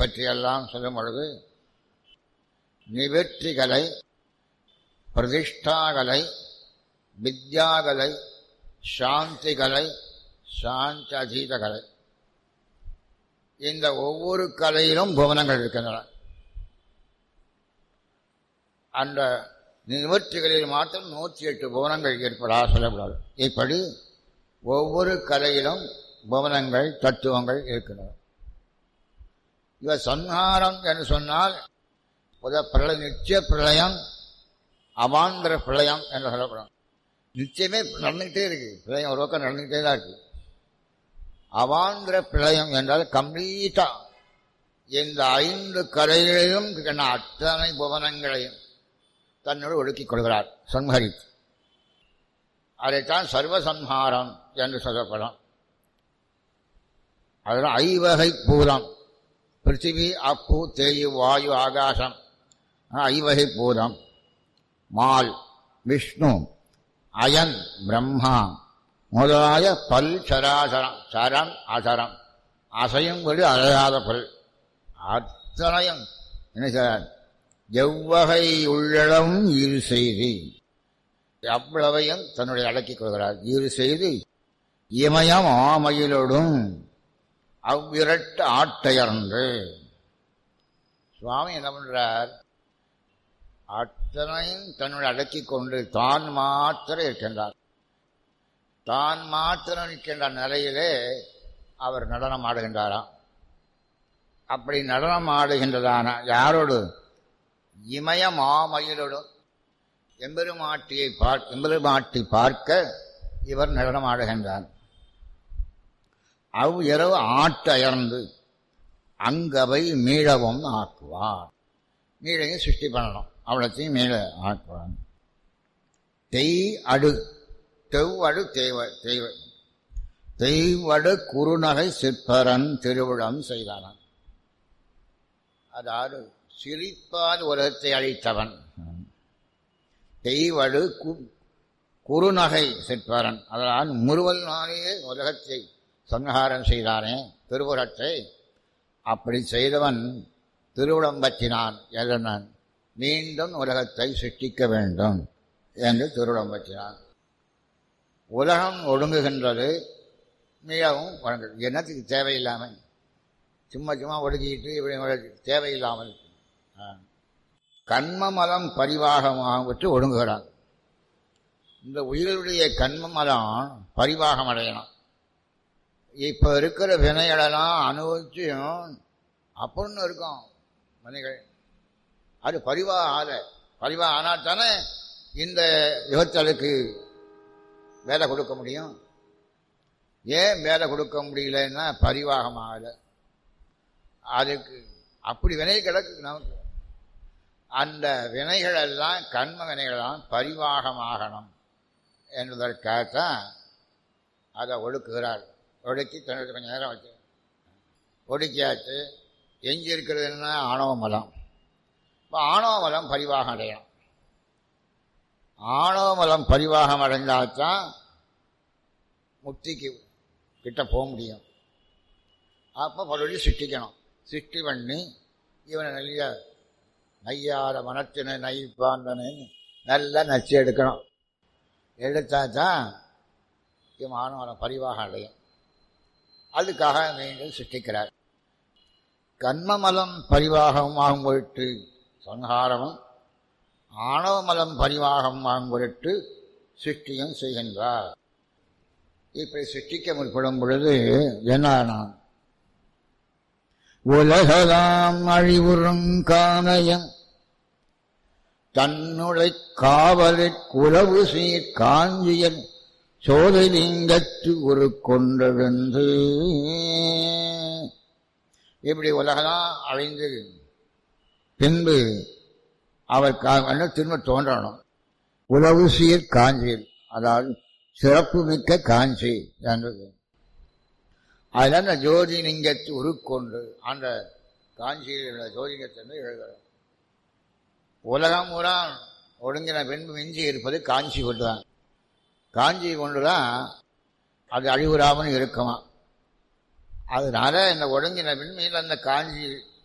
பற்றியெல்லாம் சொல்லும் பொழுது நிவர்த்திகளை பிரதிஷ்டாகலை வித்யாகலை சாந்திகலை சாந்தி அதீத கலை இந்த ஒவ்வொரு கலையிலும் புவனங்கள் இருக்கின்றன அந்த நிவர்த்திகளில் மாத்திரம் நூற்றி எட்டு புவனங்கள் இருப்பதாக சொல்லக்கூடாது இப்படி ஒவ்வொரு கலையிலும் புவனங்கள் தத்துவங்கள் இருக்கின்றன இவ சன்ஹாரம் என்று சொன்னால் புத பிரளய நிச்சய பிரளயம் அவாந்திர பிரளயம் என்று சொல்லப்படும் நிச்சயமே நடந்துகிட்டே இருக்கு பிரளயம் ஒரு பக்கம் நடந்துகிட்டே தான் இருக்கு அவாந்திர பிரளயம் என்றால் கம்ப்ளீட்டா இந்த ஐந்து கரைகளிலும் இருக்கின்ற அத்தனை புவனங்களையும் தன்னோடு ஒடுக்கிக் கொள்கிறார் சம்ஹரித்து அதைத்தான் சர்வசம்ஹாரம் என்று சொல்லப்படும் அதெல்லாம் ஐவகை பூதம் பிருத்திவி அப்பு தேயு வாயு ஆகாசம் ஐவகை பூதம் மால் விஷ்ணு அயன் பிரம்மா முதலாய பல் சராசரம் சரம் அசரம் அசையும் கொடு அழகாத பல் அத்தனையும் என்ன சார் எவ்வகை உள்ளளவும் ஈடு செய்து அவ்வளவையும் தன்னுடைய அடக்கிக் கொள்கிறார் ஈடு செய்து இமயம் ஆமையிலோடும் அவ்விரட்டு ஆட்டையர்ந்து சுவாமி என்ன பண்றார் அத்தனையும் தன்னுடைய அடக்கிக் கொண்டு தான் மாத்திரம் இருக்கின்றார் தான் மாத்திரம் இருக்கின்ற நிலையிலே அவர் நடனம் ஆடுகின்றாராம் அப்படி நடனம் ஆடுகின்றதான யாரோடு இமய மாமயிலோடு எம்பெருமாட்டியை பார்க்க எம்பெருமாட்டி பார்க்க இவர் நடனம் ஆடுகின்றார் அவ் இரவு ஆட்டயர்ந்து அங்கவை மீளவும் ஆக்குவார் மீளையும் சிருஷ்டி பண்ணணும் அவ்வளோத்தையும் மீள ஆக்குவார் தெய் அடு தெவ்வடு தேவ தெய்வ தெய்வடு குறுநகை சிற்பரன் திருவிழம் செய்தானான் அதாவது சிரிப்பால் உலகத்தை அழித்தவன் தெய்வடு குறுநகை சிற்பரன் அதனால் முறுவல் நாளையே உலகத்தை சங்காரம் செய்தானே திருவுரத்தை அப்படி செய்தவன் திருவிழம் பற்றினான் எதனான் மீண்டும் உலகத்தை சிருஷ்டிக்க வேண்டும் என்று திருவிழம் பற்றினான் உலகம் ஒடுங்குகின்றது மிகவும் வழங்குது என்னத்துக்கு தேவையில்லாமல் சும்மா சும்மா ஒடுக்கிட்டு இப்படி தேவையில்லாமல் கண்மமலம் பரிவாகமாக விட்டு ஒடுங்குகிறான் இந்த உயிர்களுடைய கண்மமலம் பரிவாகம் அடையணும் இப்போ இருக்கிற வினைகளெல்லாம் அனுபவிச்சும் அப்படின்னு இருக்கும் வினைகள் அது பரிவாக ஆல பரிவாக ஆனால் தானே இந்த யுகத்தலுக்கு வேலை கொடுக்க முடியும் ஏன் வேலை கொடுக்க முடியலன்னா பரிவாகம் ஆகலை அதுக்கு அப்படி வினை கிடக்கு நமக்கு அந்த வினைகள் எல்லாம் கண்ம வினைகளெல்லாம் பரிவாகமாகணும் என்பதற்காகத்தான் அதை ஒடுக்குகிறார் ஒடுக்கி தன்னுடைய கொஞ்சம் நேரம் வச்சு ஒடுக்கியாச்சு எஞ்சி இருக்கிறதுன்னா ஆணவ மலம் இப்போ ஆணவ மலம் பரிவாகம் அடையணும் ஆணவ மலம் பரிவாகம் அடைந்தால்தான் முக்திக்கு கிட்ட போக முடியும் அப்போ மறுபடியும் சிருஷ்டிக்கணும் சிருஷ்டி பண்ணி இவனை நல்ல நையார மனத்தினை நைப்பாந்தனை நல்லா நச்சு எடுக்கணும் எடுத்தா தான் இவன் ஆணவனை பரிவாக அடையும் அதுக்காக மீண்டும் சிருஷ்டிக்கிறார் கண்மமலம் பரிவாகமாகும் பொருட்டு சங்காரமும் ஆணவமலம் பரிவாகமாகும் பொருட்டு சிருஷ்டியும் செய்கின்றார் இப்படி சிருஷ்டிக்க முற்படும் பொழுது என்ன உலகலாம் அழிவுறும் காணயம் தன்னுடை காவலிற் குலவு சீர் காஞ்சியன் சோதலிங்கத்து ஒரு கொண்டெழுந்து இப்படி உலகலாம் அழிந்து பின்பு அவர் திரும்ப தோன்றணும் உழவு சீர் காஞ்சியில் அதாவது சிறப்பு மிக்க காஞ்சி என்றது அதில் அந்த ஜோதிலிங்கத்தை உருக்கொண்டு அந்த காஞ்சியில் உள்ள ஜோதிலிங்கத்தை எழுதுகிறார் உலகம் பூரா ஒடுங்கின பின்பு மிஞ்சி இருப்பது காஞ்சி கொண்டுதான் காஞ்சி கொண்டுதான் அது அழிவுறாமல் இருக்குமா அதனால இந்த ஒடுங்கின பின்மையில் அந்த காஞ்சி